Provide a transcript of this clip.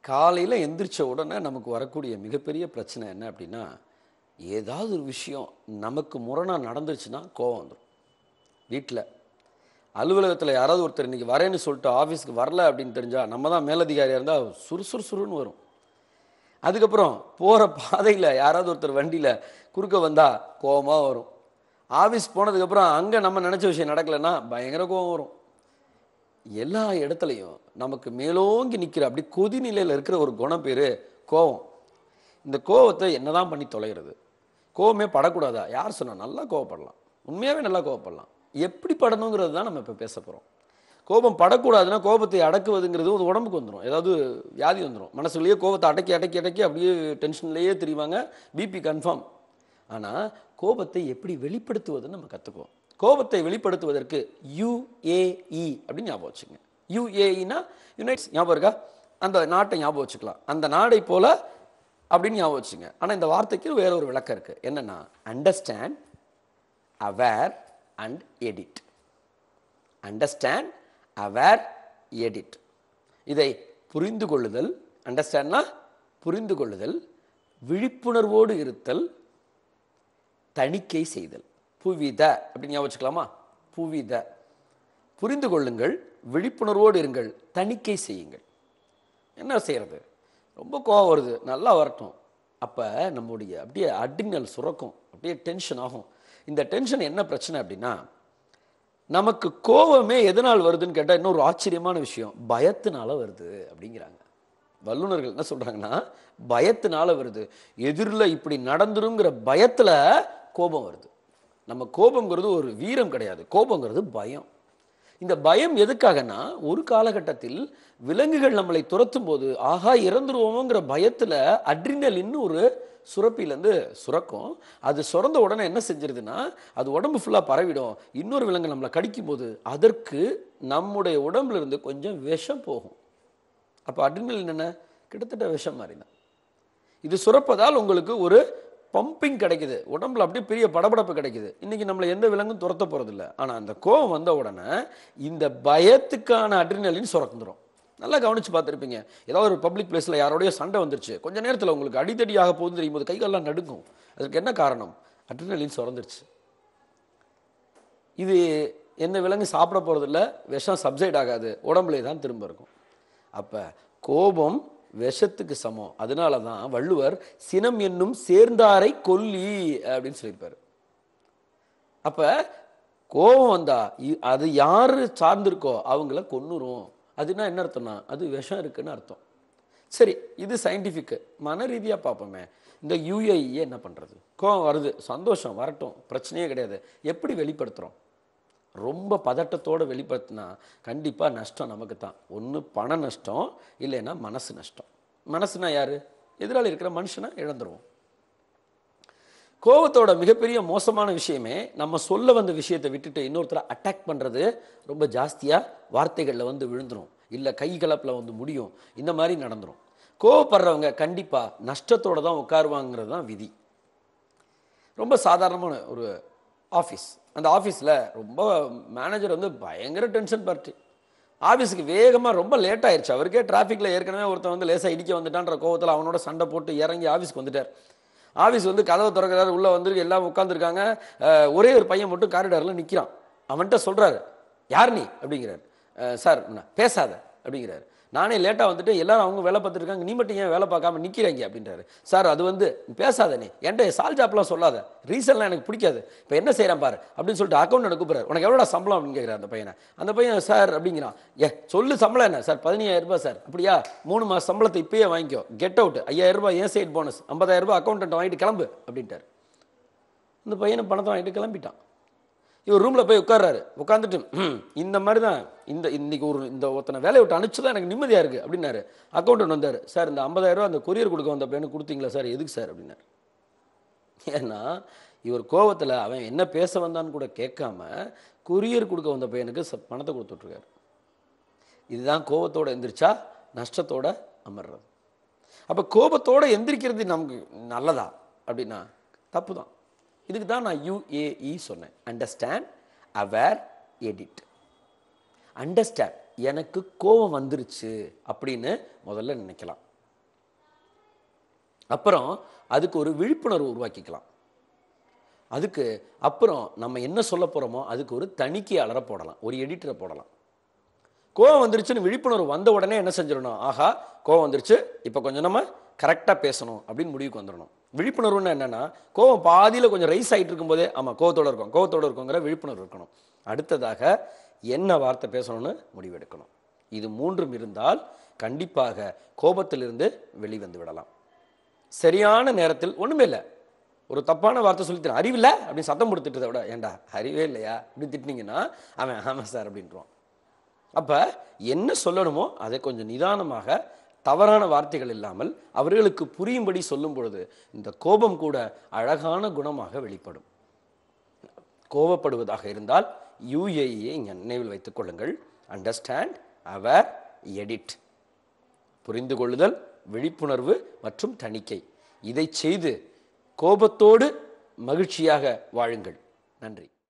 காலையில் எந்திரிச்ச உடனே நமக்கு வரக்கூடிய மிகப்பெரிய பிரச்சனை என்ன அப்படின்னா ஏதாவது ஒரு விஷயம் நமக்கு முரணாக நடந்துருச்சுன்னா கோவம் வந்துடும் வீட்டில் அலுவலகத்தில் யாராவது ஒருத்தர் இன்னைக்கு வரேன்னு சொல்லிட்டு ஆஃபீஸ்க்கு வரல அப்படின்னு தெரிஞ்சால் நம்ம தான் மேலதிகாரியாக இருந்தால் சுறுசுறு சுறுன்னு வரும் அதுக்கப்புறம் போகிற பாதையில் யாராவது ஒருத்தர் வண்டியில் குறுக்க வந்தால் கோவமாக வரும் ஆஃபீஸ் போனதுக்கப்புறம் அங்கே நம்ம நினச்ச விஷயம் நடக்கலைன்னா பயங்கர கோவம் வரும் எல்லா இடத்துலையும் நமக்கு மேலோங்கி நிற்கிற அப்படி கொதிநிலையில் இருக்கிற ஒரு குணம் பேர் கோவம் இந்த கோவத்தை என்னதான் பண்ணி தொலைகிறது கோவமே படக்கூடாதா யார் சொன்னா நல்லா கோவப்படலாம் உண்மையாகவே நல்லா கோவப்படலாம் எப்படி படணுங்கிறது தான் நம்ம இப்போ பேச போகிறோம் கோபம் படக்கூடாதுன்னா கோபத்தை அடக்குவதுங்கிறது ஒரு உடம்புக்கு வந்துடும் ஏதாவது வியாதி வந்துடும் மனசுலயே கோபத்தை அடக்கி அடக்கி அடக்கி அப்படியே டென்ஷன்லேயே தெரிவாங்க பிபி கன்ஃபார்ம் ஆனால் கோபத்தை எப்படி வெளிப்படுத்துவதுன்னு நம்ம கற்றுக்குவோம் கோபத்தை வெளிப்படுத்துவதற்கு யுஏஇ அப்படின்னு ஞாபகம் வச்சுங்க யுஏஇனா யுனைட்ஸ் ஞாபகம் இருக்கா அந்த நாட்டை ஞாபகம் வச்சுக்கலாம் அந்த நாடை போல அப்படின்னு ஞாபகம் வச்சுங்க ஆனால் இந்த வார்த்தைக்கு வேற ஒரு விளக்கம் இருக்கு என்னன்னா understand aware and edit understand aware edit இதை புரிந்து கொள்ளுதல் அண்டர்ஸ்டாண்ட்னா புரிந்து கொள்ளுதல் விழிப்புணர்வோடு இருத்தல் தணிக்கை செய்தல் புவித அப்படின்னு ஞாபகம் வச்சுக்கலாமா புவித புரிந்து கொள்ளுங்கள் விழிப்புணர்வோடு இருங்கள் தணிக்கை செய்யுங்கள் என்ன செய்யறது ரொம்ப கோவம் வருது நல்லா வரட்டும் அப்போ நம்முடைய அப்படியே அடினல் சுரக்கும் அப்படியே டென்ஷன் ஆகும் இந்த டென்ஷன் என்ன பிரச்சனை அப்படின்னா நமக்கு கோவமே எதனால் வருதுன்னு கேட்டால் இன்னொரு ஆச்சரியமான விஷயம் பயத்தினால வருது அப்படிங்கிறாங்க வல்லுநர்கள் என்ன சொல்றாங்கன்னா பயத்தினால வருது எதிரில் இப்படி நடந்துருங்கிற பயத்துல கோபம் வருது நம்ம கோபங்கிறது ஒரு வீரம் கிடையாது கோபங்கிறது பயம் இந்த பயம் எதுக்காகனா ஒரு காலகட்டத்தில் விலங்குகள் நம்மளை துரத்தும் போது ஆஹா இறந்துருவோமோங்கிற பயத்துல அட்ரினலின்னு ஒரு சுரப்பிலேருந்து சுரக்கும் அது சுரந்த உடனே என்ன செஞ்சிருதுன்னா அது உடம்பு ஃபுல்லாக பரவிடும் இன்னொரு விலங்கு நம்மளை கடிக்கும் போது அதற்கு நம்முடைய உடம்புல இருந்து கொஞ்சம் விஷம் போகும் அப்போ அட்ரினலின் என்ன கிட்டத்தட்ட விஷம் மாதிரி தான் இது சுரப்பதால் உங்களுக்கு ஒரு பம்பிங் கிடைக்குது உடம்புல அப்படியே பெரிய படபடப்பு கிடைக்குது இன்னைக்கு நம்மளை எந்த விலங்கும் துரத்த போறதில்ல ஆனால் அந்த கோவம் வந்த உடனே இந்த பயத்துக்கான அட்ரினலின் சுரந்துரும் நல்லா கவனிச்சு பார்த்துருப்பீங்க ஏதாவது ஒரு பப்ளிக் பிளேஸில் யாரோடய சண்டை வந்துருச்சு கொஞ்ச நேரத்தில் உங்களுக்கு அடித்தடியாக போகுது தெரியும் போது கைகாலெல்லாம் நடுங்கும் அதுக்கு என்ன காரணம் அட்ரினலின் சுரந்துருச்சு இது எந்த விலங்கு சாப்பிட போகிறதில்ல விஷம் சப்சைட் ஆகாது உடம்புலே தான் திரும்ப இருக்கும் அப்போ கோபம் விஷத்துக்கு சமம் அதனால தான் வள்ளுவர் சினம் என்னும் சேர்ந்தாரை கொல்லி அப்படின்னு சொல்லியிருப்பாரு அப்ப கோபம் வந்தா இ- அது யாரு சார்ந்திருக்கோ அவங்கள கொன்னுரும் அதுனா என்ன அர்த்தம்னா அது விஷம் இருக்குன்னு அர்த்தம் சரி இது சயின்டிஃபிக்கு மன ரீதியா பார்ப்போமே இந்த யூஏஇ என்ன பண்றது கோபம் வருது சந்தோஷம் வரட்டும் பிரச்சனையே கிடையாது எப்படி வெளிப்படுத்துறோம் ரொம்ப பதட்டத்தோட வெளிப்படுத்தினா கண்டிப்பா நஷ்டம் நமக்கு தான் ஒன்று பண நஷ்டம் இல்லைன்னா மனசு நஷ்டம் மனசுனா யாரு எதிராளி இருக்கிற மனுஷனை இழந்துருவோம் கோவத்தோட மிகப்பெரிய மோசமான விஷயமே நம்ம சொல்ல வந்த விஷயத்தை விட்டுட்டு இன்னொருத்தரை அட்டாக் பண்றது ரொம்ப ஜாஸ்தியா வார்த்தைகள்ல வந்து விழுந்துரும் இல்ல கை கலப்புல வந்து முடியும் இந்த மாதிரி நடந்துரும் கோவப்படுறவங்க கண்டிப்பா நஷ்டத்தோட தான் உட்காருவாங்கிறது தான் விதி ரொம்ப சாதாரணமான ஒரு ஆஃபீஸ் அந்த ஆஃபீஸில் ரொம்ப மேனேஜர் வந்து பயங்கர டென்ஷன் பார்ட்டி ஆஃபீஸுக்கு வேகமாக ரொம்ப லேட் ஆயிருச்சு அவருக்கே டிராஃபிக்கில் ஏற்கனவே ஒருத்தன் வந்து லேசாக இடிக்க வந்துட்டான்ற கோவத்தில் அவனோட சண்டை போட்டு இறங்கி ஆஃபீஸ்க்கு வந்துட்டார் ஆஃபீஸ் வந்து கதவை திறக்கிறாரு உள்ளே வந்து எல்லாம் உட்காந்துருக்காங்க ஒரே ஒரு பையன் மட்டும் காரிடாரில் நிற்கிறான் அவன்கிட்ட சொல்கிறாரு யார் நீ அப்படிங்கிறாரு "அஹ், சார் நான் பேசாத அப்படிங்கிறாரு நானே லேட்டாக வந்துட்டு எல்லாரும் அவங்க வேலை பார்த்துருக்காங்க நீ மட்டும் ஏன் வேலை பார்க்காம நிற்கிறீங்க அப்படின்றாரு சார் அது வந்து நீ பேசாத நீ என்கிட்ட சால் ஜாப்லாம் சொல்லாத ரீசன்லாம் எனக்கு பிடிக்காது இப்போ என்ன செய்கிறேன் பாரு அப்படின்னு சொல்லிட்டு அக்கௌண்ட் கூப்பிட்றாரு உனக்கு எவ்வளோ சம்பளம் அப்படின்னு கேட்குறாரு அந்த பையனை அந்த பையன் சார் அப்படிங்கிறான் ஏ சொல்லு சம்பளம் என்ன சார் பதினையாயிரம் ரூபாய் சார் அப்படியா மூணு மாதம் சம்பளத்தை இப்பயே வாங்கிக்கோ கெட் அவுட் ஐயாயிரம் ரூபாய் ஏன் சைட் போனஸ் ஐம்பதாயிரம் ரூபாய் அக்கௌண்ட்டை வாங்கிட்டு கிளம்பு அப்படின்ட்டார் இந்த பையனை பணத்தை வாங்கிட்டு கிளம்பிட்டான் இவர் ரூமில் போய் உட்கார்றாரு உட்காந்துட்டு "ம், இந்த மாதிரி தான் இந்த இன்னைக்கு ஒரு இந்த ஒருத்தனை வேலையை விட்டு அனுப்பிச்சு தான் எனக்கு நிம்மதியாக இருக்குது அப்படின்னாரு அக்கௌண்டன்ட் வந்தார் சார் இந்த 50000 ரூபா அந்த கொரியர் கொடுக்க வந்த பையனு கொடுத்தீங்களா சார் எதுக்கு சார் அப்படின்னாரு ஏன்னா இவர் கோவத்தில் அவன் என்ன பேச வந்தான்னு கூட கேட்காம கொரியர் கொடுக்க வந்த பையனுக்கு ச- பணத்தை கொடுத்துட்ருக்காரு இதுதான் கோபத்தோட எந்திரிச்சா நஷ்டத்தோட அமர்றது அப்போ கோபத்தோட எந்திரிக்கிறது நமக்கு நல்லதா அப்படின்னா தப்பு தான் இதுக்கு தான் நான் யுஏஇ சொன்னேன் அண்டர்ஸ்டாண்ட் அவேர் எடிட் அண்டர்ஸ்டாண்ட் எனக்கு கோபம் வந்துருச்சு அப்படின்னு முதல்ல நினைக்கலாம் அப்புறம் அதுக்கு ஒரு விழிப்புணர்வு உருவாக்கிக்கலாம் அதுக்கு அப்புறம் நம்ம என்ன சொல்ல போகிறோமோ அதுக்கு ஒரு தணிக்கையாளரை போடலாம் ஒரு எடிட்டரை போடலாம் கோவம் வந்துருச்சுன்னு விழிப்புணர்வு வந்த உடனே என்ன செஞ்சிடணும் ஆஹா கோவம் வந்துருச்சு இப்போ கொஞ்சம் நம்ம கரெக்டாக பேசணும் அப்படின்னு முடிவுக்கு வந்துடணும் விழிப்புணர்வுன்னு என்னன்னா கோவம் பாதியில் கொஞ்சம் ரைஸ் ஆகிட்டு இருக்கும்போதே ஆமாம் கோவத்தோட இருக்கும் கோவத்தோட இருக்குங்கிற விழிப்புணர்வு இருக்கணும் அடுத்ததாக என்ன வார்த்தை பேசணும்னு முடிவெடுக்கணும் இது மூன்றும் இருந்தால் கண்டிப்பாக கோபத்திலிருந்து வெளிவந்து விடலாம் சரியான நேரத்தில் ஒண்ணுமே இல்லை ஒரு தப்பான வார்த்தை சொல்லித்தரேன் அறிவில்ல அப்படின்னு சத்தம் கொடுத்துட்டதை விட ஏன்டா அறிவே இல்லையா அப்படின்னு திட்டினீங்கன்னா அவன் ஆமாம் சார் அப்படின்றான் அப்ப என்ன சொல்லணுமோ அதை கொஞ்சம் நிதானமாக தவறான வார்த்தைகள் இல்லாமல் அவர்களுக்கு புரியும்படி சொல்லும் பொழுது இந்த கோபம் கூட அழகான குணமாக வெளிப்படும் கோபப்படுவதாக இருந்தால் யூஏஇயை இங்கே நினைவில் வைத்துக் கொள்ளுங்கள் அண்டர்ஸ்டாண்ட் அவர் எடிட் புரிந்து கொள்ளுதல் விழிப்புணர்வு மற்றும் தணிக்கை இதை செய்து கோபத்தோடு மகிழ்ச்சியாக வாழுங்கள் நன்றி